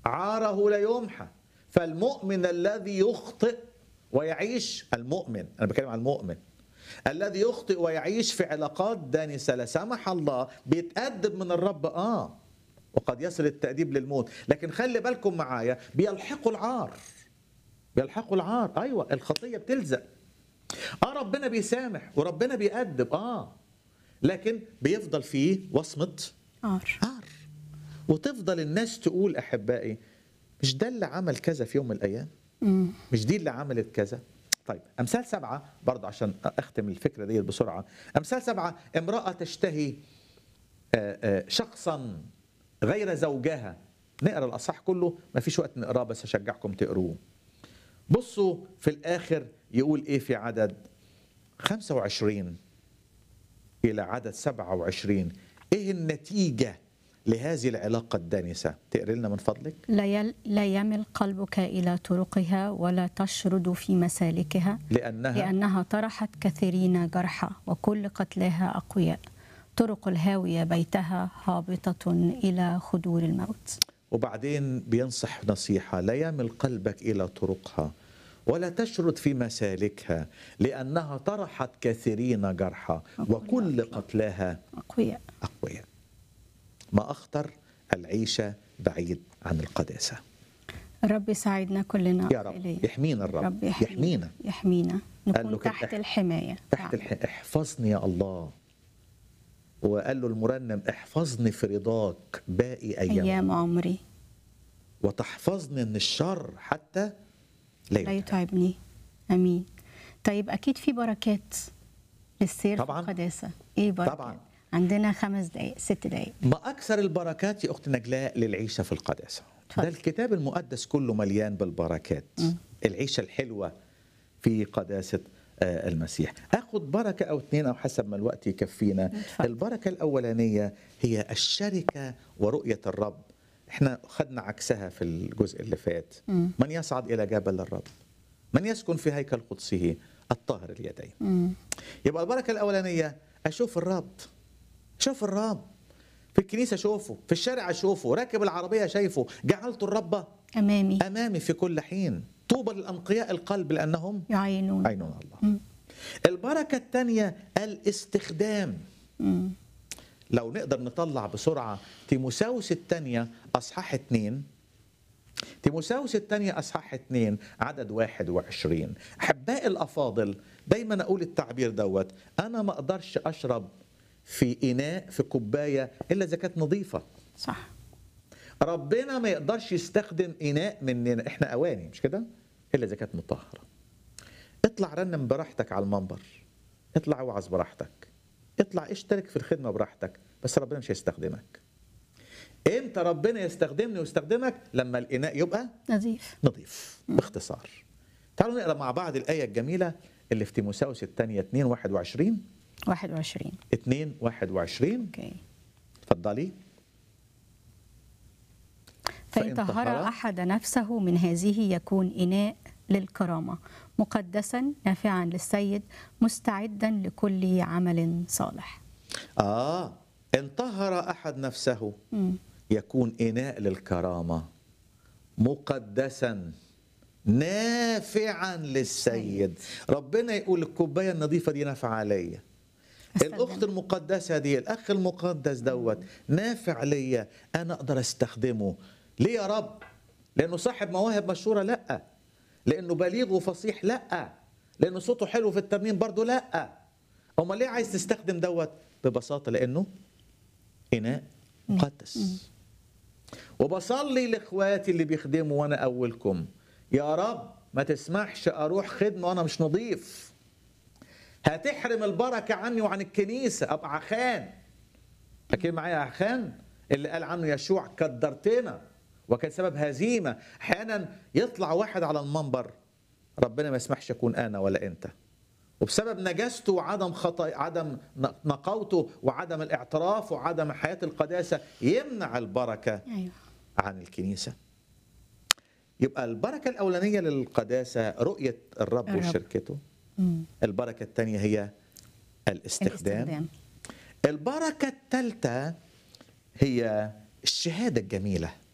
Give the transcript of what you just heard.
عاره لا يمحى فالمؤمن الذي يخطئ ويعيش المؤمن انا بتكلم عن المؤمن الذي يخطئ ويعيش في علاقات دانسه لا سمح الله بيتأدب من الرب اه وقد يصل التأديب للموت لكن خلي بالكم معايا بيلحقوا العار بيلحقوا العار ايوه الخطيه بتلزق اه ربنا بيسامح وربنا بيأدب اه لكن بيفضل فيه وصمه عار عار وتفضل الناس تقول احبائي مش ده اللي عمل كذا في يوم من الايام مم. مش دي اللي عملت كذا طيب امثال سبعه برضه عشان اختم الفكره دي بسرعه امثال سبعه امراه تشتهي آه، آه، شخصا غير زوجها نقرا الاصح كله ما فيش وقت نقراه بس اشجعكم تقروه بصوا في الاخر يقول ايه في عدد 25 الى عدد 27 ايه النتيجه لهذه العلاقه الدانسه تقري لنا من فضلك لا, يل... لا يمل قلبك إلى طرقها ولا تشرد في مسالكها لانها لأنها طرحت كثيرين جرحى وكل قتلاها أقوياء طرق الهاوية بيتها هابطة إلى خدور الموت وبعدين بينصح نصيحة لا يمل قلبك إلى طرقها ولا تشرد في مسالكها لأنها طرحت كثيرين جرحى وكل قتلاها أقوياء أقوياء ما أخطر العيشة بعيد عن القداسة الرب يساعدنا كلنا يا رب إليه. يحمينا الرب رب يحمينا يحمينا قال له نكون كده تحت اح- الحماية تحت الح... احفظني يا الله وقال له المرنم احفظني في رضاك باقي أيام, أيام عمري وتحفظني من الشر حتى لا لا يتعب. يتعبني امين طيب اكيد في بركات للسير طبعاً. في القداسه ايه بركات طبعاً. عندنا خمس دقائق ست دقائق ما أكثر البركات يا أخت نجلاء للعيشة في القداسة اتفضل. ده الكتاب المقدس كله مليان بالبركات العيشة الحلوة في قداسة آه، المسيح أخذ بركة أو اتنين أو حسب ما الوقت يكفينا اتفضل. البركة الأولانية هي الشركة ورؤية الرب احنا خدنا عكسها في الجزء اللي فات مم. من يصعد إلى جبل الرب من يسكن في هيكل قدسه الطاهر اليدين مم. يبقى البركة الأولانية أشوف الرب شوف الرب في الكنيسة أشوفه في الشارع أشوفه راكب العربية شايفه جعلت الرب امامي أمامي في كل حين طوبى للأنقياء القلب لأنهم يعينون عينون الله مم. البركة الثانية الاستخدام مم. لو نقدر نطلع بسرعة تيموساوس الثانية أصحاح اتنين تيموساوس الثانية أصحاح اتنين عدد واحد وعشرين أحباء الأفاضل دايما أقول التعبير دوت أنا ما أقدرش أشرب في إناء في كوباية إلا إذا كانت نظيفة صح ربنا ما يقدرش يستخدم إناء مننا إحنا أواني مش كده إلا إذا كانت مطهرة اطلع رنم براحتك على المنبر اطلع وعظ براحتك اطلع اشترك في الخدمة براحتك بس ربنا مش هيستخدمك امتى ربنا يستخدمني ويستخدمك لما الإناء يبقى نظيف نظيف باختصار تعالوا نقرا مع بعض الآية الجميلة اللي في تيموساوس الثانية 2 21 21 2 21 اوكي اتفضلي فإن فإن طهر طهر أحد نفسه من هذه يكون إناء للكرامة مقدسا نافعا للسيد مستعدا لكل عمل صالح آه إن طهر أحد نفسه مم. يكون إناء للكرامة مقدسا نافعا للسيد ربنا يقول الكوباية النظيفة دي نافعة عليا أستخدم. الأخت المقدسة دي الأخ المقدس دوت نافع ليا أنا أقدر أستخدمه ليه يا رب لأنه صاحب مواهب مشهورة لأ لأنه بليغ وفصيح لأ لأنه صوته حلو في الترنيم برضه لأ أمال ليه عايز تستخدم دوت ببساطة لأنه إناء مقدس وبصلي لاخواتي اللي بيخدموا وانا اولكم يا رب ما تسمحش اروح خدمه وانا مش نظيف هتحرم البركه عني وعن الكنيسه ابقى عخان فاكرين معايا عخان اللي قال عنه يشوع كدرتنا وكان سبب هزيمه احيانا يطلع واحد على المنبر ربنا ما يسمحش اكون انا ولا انت وبسبب نجاسته وعدم خطأ عدم نقاوته وعدم الاعتراف وعدم حياه القداسه يمنع البركه أيوه عن الكنيسة يبقى البركة الأولانية للقداسة رؤية الرب, الرب. وشركته مم. البركة الثانية هي الاستخدام, الاستخدام البركة الثالثة هي الشهادة الجميلة